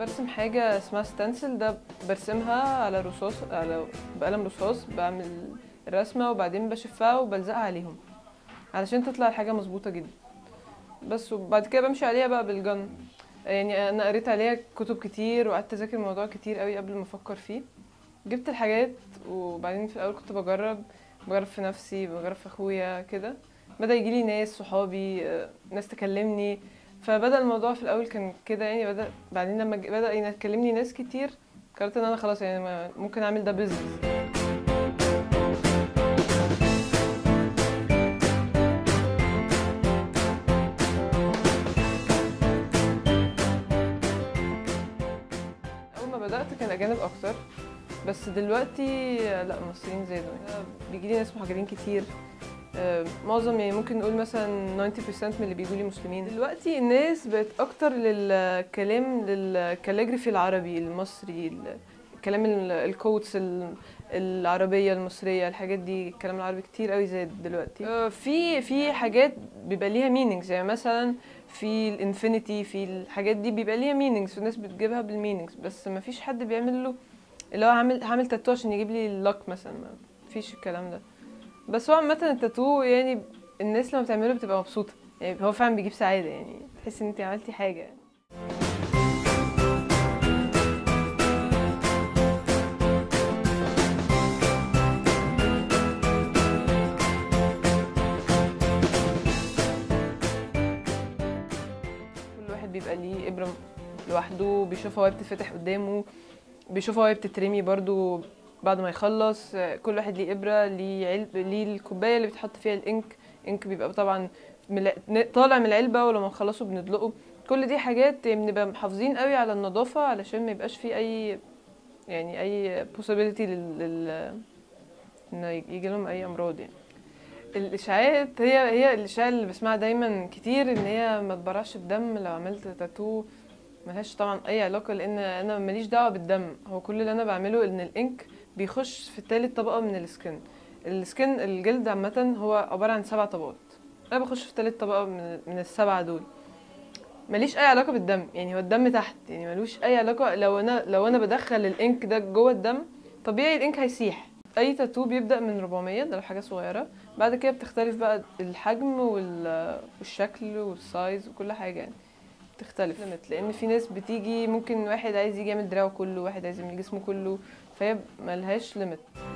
برسم حاجة اسمها ستنسل ده برسمها على رصاص على بقلم رصاص بعمل الرسمة وبعدين بشفها وبلزقها عليهم علشان تطلع الحاجة مظبوطة جدا بس وبعد كده بمشي عليها بقى بالجن يعني انا قريت عليها كتب كتير وقعدت اذاكر الموضوع كتير قوي قبل ما افكر فيه جبت الحاجات وبعدين في الاول كنت بجرب بجرب في نفسي بجرب في اخويا كده بدا يجيلي ناس صحابي آه، ناس تكلمني فبدا الموضوع في الاول كان كده يعني بدا بعدين لما ج- بدا يكلمني ناس كتير قررت ان انا خلاص يعني ما- ممكن اعمل ده بيزنس اول ما بدات كان اجانب اكتر بس دلوقتي آه، لا المصريين زادوا يعني بيجي لي ناس مهاجرين كتير آه، معظم يعني ممكن نقول مثلا 90% من اللي بيجوا لي مسلمين دلوقتي الناس بقت اكتر للكلام للكاليجرافي العربي المصري ال- الكلام ال- الكوتس ال- العربيه المصريه الحاجات دي الكلام العربي كتير قوي زاد دلوقتي آه، في في حاجات بيبقى ليها مينينجز يعني مثلا في الانفينيتي في الحاجات دي بيبقى ليها مينينجز والناس بتجيبها بالمينينجز بس ما فيش حد بيعمل له اللي هو عامل عامل تاتو عشان يجيب لي اللك مثلا ما فيش الكلام ده بس هو عامة التاتو يعني الناس لما بتعمله بتبقى مبسوطة يعني هو فعلا بيجيب سعادة يعني تحس ان انت عملتي حاجة يعني. كل واحد بيبقى ليه إبرة لوحده بيشوفها وهي بتتفتح قدامه بيشوفها وهي بتترمي برضو بعد ما يخلص كل واحد ليه إبرة ليه علب ليه الكوباية اللي بتحط فيها الإنك إنك بيبقى طبعا ملا- طالع من العلبة ولما نخلصه بندلقه كل دي حاجات يعني بنبقى محافظين قوي على النظافة علشان ما يبقاش في أي يعني أي possibility لل, لل... إنه يجي لهم أي أمراض يعني الإشاعات هي هي الإشاعة اللي بسمعها دايما كتير إن هي ما تبرعش بدم لو عملت تاتو ملهاش طبعا أي علاقة لأن أنا ماليش دعوة بالدم هو كل اللي أنا بعمله إن الإنك بيخش في تالت طبقة من السكن السكن الجلد عامة هو عبارة عن سبع طبقات أنا بخش في تالت طبقة من, من السبعة دول ماليش اي علاقه بالدم يعني هو الدم تحت يعني ملوش اي علاقه لو انا لو انا بدخل الانك ده جوه الدم طبيعي الانك هيسيح اي تاتو بيبدا من 400 ده لو حاجه صغيره بعد كده بتختلف بقى الحجم وال- والشكل والسايز وكل حاجه يعني بتختلف ليميت لان في ناس بتيجي ممكن واحد عايز يجي يعمل دراعه كله واحد عايز يعمل جسمه كله فهي ملهاش ليميت